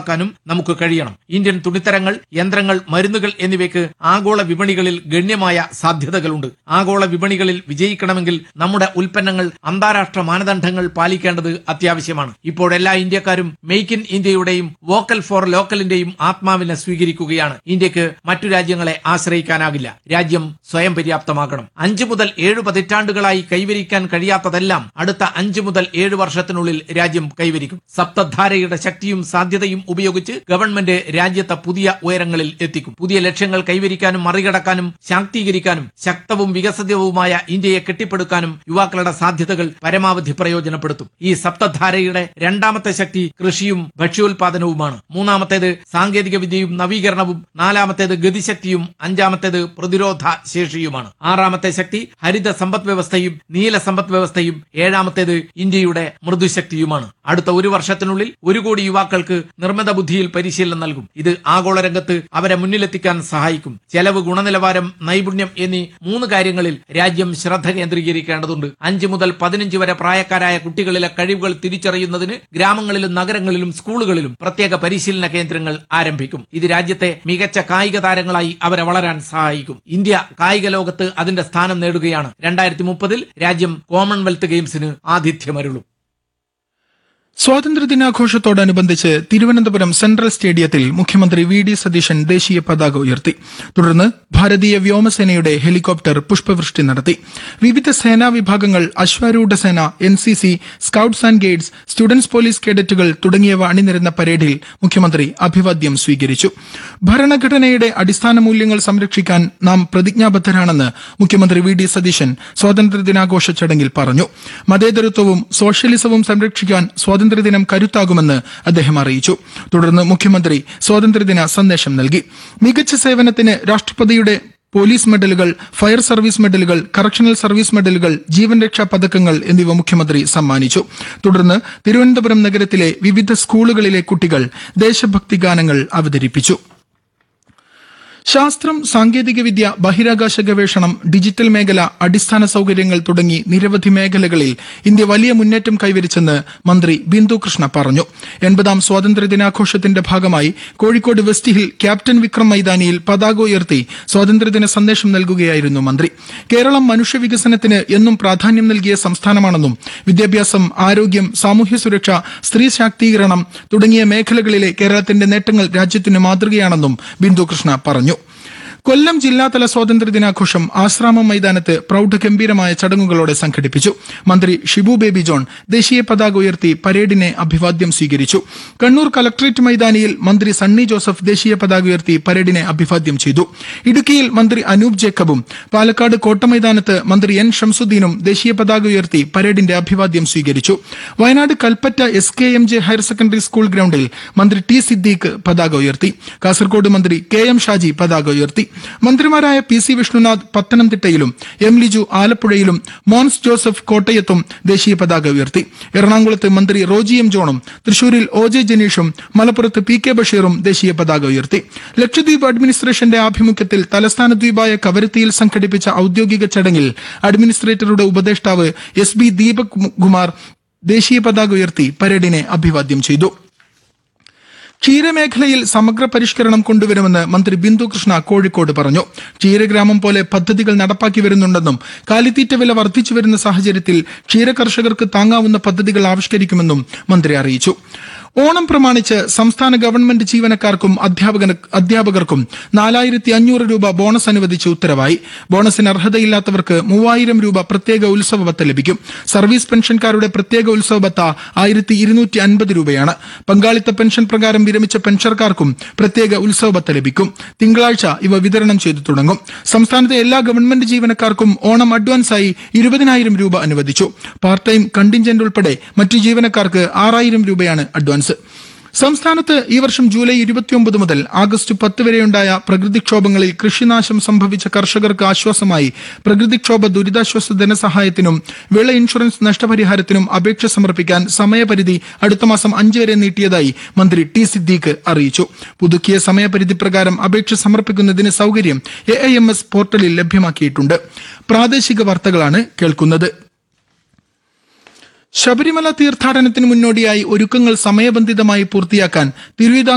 ഉറപ്പാക്കാനും നമുക്ക് കഴിയണം ഇന്ത്യൻ തുണിത്തരങ്ങൾ യന്ത്രങ്ങൾ മരുന്നുകൾ എന്നിവയ്ക്ക് ആഗോള വിപണികളിൽ ഗണ്യമായ സാധ്യതകളുണ്ട് ആഗോള വിപണികളിൽ വിജയിക്കണമെങ്കിൽ നമ്മുടെ ഉൽപ്പന്നങ്ങൾ അന്താരാഷ്ട്ര മാനദണ്ഡങ്ങൾ പാലിക്കേണ്ടത് അത്യാവശ്യമാണ് ഇപ്പോൾ എല്ലാ ഇന്ത്യക്കാരും മെയ്ക്ക് ഇൻ ഇന്ത്യയുടെയും വോക്കൽ ഫോർ ലോക്കലിന്റെയും ആത്മാവിനെ സ്വീകരിക്കുകയാണ് ഇന്ത്യക്ക് മറ്റു രാജ്യങ്ങളെ ആശ്രയിക്കാനാകില്ല രാജ്യം സ്വയം പര്യാപ്തമാകണം അഞ്ചു മുതൽ ഏഴ് പതിറ്റാണ്ടുകളായി കൈവരിക്കാൻ കഴിയാത്തതെല്ലാം അടുത്ത അഞ്ചു മുതൽ ഏഴ് വർഷത്തിനുള്ളിൽ രാജ്യം കൈവരിക്കും സപ്തധാരയുടെ ശക്തിയും സാധ്യതയും ഉപയോഗിച്ച് ഗവൺമെന്റ് രാജ്യത്തെ പുതിയ ഉയരങ്ങളിൽ എത്തിക്കും പുതിയ ലക്ഷ്യങ്ങൾ കൈവരിക്കാനും മറികടക്കാനും ശാക്തീകരിക്കാനും ശക്തവും വികസിതവുമായ ഇന്ത്യയെ കെട്ടിപ്പടുക്കാനും യുവാക്കളുടെ സാധ്യതകൾ പരമാവധി പ്രയോജനപ്പെടുത്തും ഈ സപ്തധാരയുടെ രണ്ടാമത്തെ ശക്തി കൃഷിയും ഭക്ഷ്യോൽപാദനവുമാണ് മൂന്നാമത്തേത് സാങ്കേതിക വിദ്യയും നവീകരണവും നാലാമത്തേത് ഗതിശക്തിയും അഞ്ചാമത്തേത് പ്രതിരോധ ശേഷിയുമാണ് ആറാമത്തെ ശക്തി ഹരിത സമ്പദ് വ്യവസ്ഥയും നീല സമ്പദ് വ്യവസ്ഥയും ഏഴാമത്തേത് ഇന്ത്യയുടെ മൃദുശക്തിയുമാണ് അടുത്ത ഒരു വർഷത്തിനുള്ളിൽ ഒരു കോടി യുവാക്കൾക്ക് നിർമ്മിത ബുദ്ധിയിൽ പരിശീലനം നൽകും ഇത് ആഗോള രംഗത്ത് അവരെ മുന്നിലെത്തിക്കാൻ സഹായിക്കും ചെലവ് ഗുണനിലവാരം നൈപുണ്യം എന്നീ മൂന്ന് കാര്യങ്ങളിൽ രാജ്യം ശ്രദ്ധ കേന്ദ്രീകരിക്കേണ്ടതുണ്ട് അഞ്ച് മുതൽ പതിനഞ്ച് വരെ പ്രായക്കാരായ കുട്ടികളിലെ കഴിവുകൾ തിരിച്ചറിയുന്നതിന് ഗ്രാമങ്ങളിലും നഗരങ്ങളിലും സ്കൂളുകളിലും പ്രത്യേക പരിശീലന കേന്ദ്രങ്ങൾ ആരംഭിക്കും ഇത് രാജ്യത്തെ മികച്ച കായിക താരങ്ങളായി അവരെ വളരാൻ സഹായിക്കും ഇന്ത്യ കായിക ലോകത്ത് അതിന്റെ സ്ഥാനം നേടുകയാണ് രണ്ടായിരത്തി മുപ്പതിൽ രാജ്യം കോമൺവെൽത്ത് ഗെയിംസിന് ആതിഥ്യമരുളും സ്വാതന്ത്ര്യദിനാഘോഷത്തോടനുബന്ധിച്ച് തിരുവനന്തപുരം സെൻട്രൽ സ്റ്റേഡിയത്തിൽ മുഖ്യമന്ത്രി വി ഡി സതീശൻ ദേശീയ പതാക ഉയർത്തി തുടർന്ന് ഭാരതീയ വ്യോമസേനയുടെ ഹെലികോപ്റ്റർ പുഷ്പവൃഷ്ടി നടത്തി വിവിധ സേനാ വിഭാഗങ്ങൾ അശ്വാരൂഢ സേന N C C scouts and guides students police കേഡറ്റുകൾ തുടങ്ങിയവ അണിനിരുന്ന പരേഡിൽ മുഖ്യമന്ത്രി അഭിവാദ്യം സ്വീകരിച്ചു ഭരണഘടനയുടെ അടിസ്ഥാന മൂല്യങ്ങൾ സംരക്ഷിക്കാൻ നാം പ്രതിജ്ഞാബദ്ധരാണെന്ന് മുഖ്യമന്ത്രി വി ഡി സതീശൻ സ്വാതന്ത്ര്യദിനാഘോഷ ചടങ്ങിൽ പറഞ്ഞു മതേതരത്വവും സോഷ്യലിസവും സംരക്ഷിക്കാൻ സ്വാതന്ത്ര്യദിനം കരുത്താകുമെന്ന് അദ്ദേഹം അറിയിച്ചു തുടർന്ന് മുഖ്യമന്ത്രി സ്വാതന്ത്ര്യദിന സന്ദേശം നൽകി മികച്ച സേവനത്തിന് രാഷ്ട്രപതിയുടെ പോലീസ് മെഡലുകൾ ഫയർ സർവീസ് മെഡലുകൾ കറക്ഷണൽ സർവീസ് മെഡലുകൾ ജീവൻ രക്ഷാ പതക്കങ്ങൾ എന്നിവ മുഖ്യമന്ത്രി സമ്മാനിച്ചു തുടർന്ന് തിരുവനന്തപുരം നഗരത്തിലെ വിവിധ സ്കൂളുകളിലെ കുട്ടികൾ ദേശഭക്തി ഗാനങ്ങൾ അവതരിപ്പിച്ചു ശാസ്ത്രം സാങ്കേതികവിദ്യ ബഹിരാകാശ ഗവേഷണം ഡിജിറ്റൽ മേഖല അടിസ്ഥാന സൌകര്യങ്ങൾ തുടങ്ങി നിരവധി മേഖലകളിൽ ഇന്ത്യ വലിയ മുന്നേറ്റം കൈവരിച്ചെന്ന് മന്ത്രി ബിന്ദു കൃഷ്ണ പറഞ്ഞു എൺപതാം സ്വാതന്ത്ര്യ ദിനാഘോഷത്തിന്റെ ഭാഗമായി Kozhikode west hill captain Vikram മൈതാനിയിൽ പതാക ഉയർത്തി സ്വാതന്ത്ര്യദിന സന്ദേശം നൽകുകയായിരുന്നു മന്ത്രി കേരളം മനുഷ്യ വികസനത്തിന് എന്നും പ്രാധാന്യം നൽകിയ സംസ്ഥാനമാണെന്നും വിദ്യാഭ്യാസം ആരോഗ്യം സാമൂഹ്യ സുരക്ഷ സ്ത്രീ ശാക്തീകരണം തുടങ്ങിയ മേഖലകളിലെ കേരളത്തിന്റെ നേട്ടങ്ങൾ രാജ്യത്തിന് മാതൃകയാണെന്നും ബിന്ദു കൃഷ്ണ പറഞ്ഞു കൊല്ലം ജില്ലാതല സ്വാതന്ത്ര്യ ദിനാഘോഷം ആശ്രാമം മൈതാനത്ത് പ്രൌഢഗംഭീരമായ ചടങ്ങുകളോടെ സംഘടിപ്പിച്ചു മന്ത്രി ഷിബു ബേബി ജോൺ ദേശീയ പതാക ഉയർത്തി പരേഡിനെ അഭിവാദ്യം സ്വീകരിച്ചു കണ്ണൂർ കലക്ട്രേറ്റ് മൈതാനിയിൽ മന്ത്രി സണ്ണി ജോസഫ് ദേശീയ പതാക ഉയർത്തി പരേഡിനെ അഭിവാദ്യം ചെയ്തു ഇടുക്കിയിൽ മന്ത്രി അനൂപ് ജേക്കബും പാലക്കാട് കോട്ടമൈതാനത്ത് മന്ത്രി എൻ ഷംസുദ്ദീനും ദേശീയ പതാക ഉയർത്തി പരേഡിന്റെ അഭിവാദ്യം സ്വീകരിച്ചു Wayanad Kalpetta S K M J higher secondary school ഗ്രൌണ്ടിൽ മന്ത്രി ടി സിദ്ദീഖ് പതാക ഉയർത്തി കാസർകോട് മന്ത്രി കെ എം ഷാജി പതാക ഉയർത്തി മന്ത്രിമാരായ പി സി വിഷ്ണുനാഥ് പത്തനംതിട്ടയിലും എം ലിജു ആലപ്പുഴയിലും മോൻസ് ജോസഫ് കോട്ടയത്തും ദേശീയ പതാക ഉയർത്തി എറണാകുളത്ത് മന്ത്രി റോജി എം ജോണും തൃശൂരിൽ ഒ ജെ ജനീഷും മലപ്പുറത്ത് പി കെ ബഷീറും ദേശീയ പതാക ഉയർത്തി ലക്ഷദ്വീപ് അഡ്മിനിസ്ട്രേഷന്റെ ആഭിമുഖ്യത്തിൽ തലസ്ഥാന ദ്വീപായ കവരത്തിയിൽ സംഘടിപ്പിച്ച ഔദ്യോഗിക ചടങ്ങിൽ അഡ്മിനിസ്ട്രേറ്ററുടെ ഉപദേഷ്ടാവ് എസ് ബി ദീപക് കുമാർ ദേശീയ പതാക ഉയർത്തി പരേഡിനെ അഭിവാദ്യം ചെയ്തു ക്ഷീരമേഖലയിൽ സമഗ്ര പരിഷ്കരണം കൊണ്ടുവരുമെന്ന് മന്ത്രി ബിന്ദു കൃഷ്ണ കോഴിക്കോട് പറഞ്ഞു ക്ഷീരഗ്രാമം പോലെ പദ്ധതികൾ നടപ്പാക്കി വരുന്നുണ്ടെന്നും കാലിത്തീറ്റ വില വർദ്ധിച്ചു വരുന്ന സാഹചര്യത്തിൽ ക്ഷീര കർഷകർക്ക് താങ്ങാവുന്ന പദ്ധതികൾ ആവിഷ്കരിക്കുമെന്നും മന്ത്രി അറിയിച്ചു ഓണം പ്രമാണിച്ച് സംസ്ഥാന ഗവൺമെന്റ് ജീവനക്കാർക്കും അധ്യാപകന അധ്യാപകർക്കും നാലായിരത്തി അഞ്ഞൂറ് രൂപ ബോണസ് അനുവദിച്ച് ഉത്തരവായി ബോണസിന് അർഹതയില്ലാത്തവർക്ക് മൂവായിരം രൂപ പ്രത്യേക ഉത്സവ ബത്ത ലഭിക്കും സർവീസ് പെൻഷൻകാരുടെ പ്രത്യേക ഉത്സവ ബത്ത ആയിരത്തി ഇരുന്നൂറ്റി അൻപത് രൂപയാണ് പങ്കാളിത്ത പെൻഷൻ പ്രകാരം വിരമിച്ച പെൻഷൻകാർക്കും പ്രത്യേക ഉത്സവ ബത്ത ലഭിക്കും തിങ്കളാഴ്ച ഇവ വിതരണം ചെയ്തു തുടങ്ങും സംസ്ഥാനത്തെ എല്ലാ ഗവൺമെന്റ് ജീവനക്കാർക്കും ഓണം അഡ്വാൻസായി ഇരുപതിനായിരം രൂപ അനുവദിച്ചു പാർട്ട് ടൈം കണ്ടിൻജന്റ് ഉൾപ്പെടെ മറ്റു ജീവനക്കാർക്ക് ആറായിരം രൂപയാണ് അഡ്വാൻസ് സംസ്ഥാനത്ത് ഈ വർഷം ജൂലൈ ഇരുപത്തിയൊമ്പത് മുതൽ ആഗസ്റ്റ് പത്ത് വരെയുണ്ടായ പ്രകൃതിക്ഷോഭങ്ങളിൽ കൃഷിനാശം സംഭവിച്ച കർഷകർക്ക് ആശ്വാസമായി പ്രകൃതിക്ഷോഭ ദുരിതാശ്വാസ ധനസഹായത്തിനും വിള ഇൻഷുറൻസ് നഷ്ടപരിഹാരത്തിനും അപേക്ഷ സമർപ്പിക്കാൻ സമയപരിധി അടുത്ത മാസം അഞ്ച് വരെ നീട്ടിയതായി മന്ത്രി ടി സിദ്ദീഖ് അറിയിച്ചു പുതുക്കിയ സമയപരിധി പ്രകാരം അപേക്ഷ സമർപ്പിക്കുന്നതിന് സൌകര്യം എ ഐ എം എസ് പോർട്ടലിൽ ലഭ്യമാക്കിയിട്ടുണ്ട് പ്രാദേശിക വാർത്തകളാണ് കേൾക്കുന്നത് ശബരിമല തീർത്ഥാടനത്തിന് മുന്നോടിയായി ഒരുക്കങ്ങൾ സമയബന്ധിതമായി പൂർത്തിയാക്കാൻ തിരുവിതാംകൂർ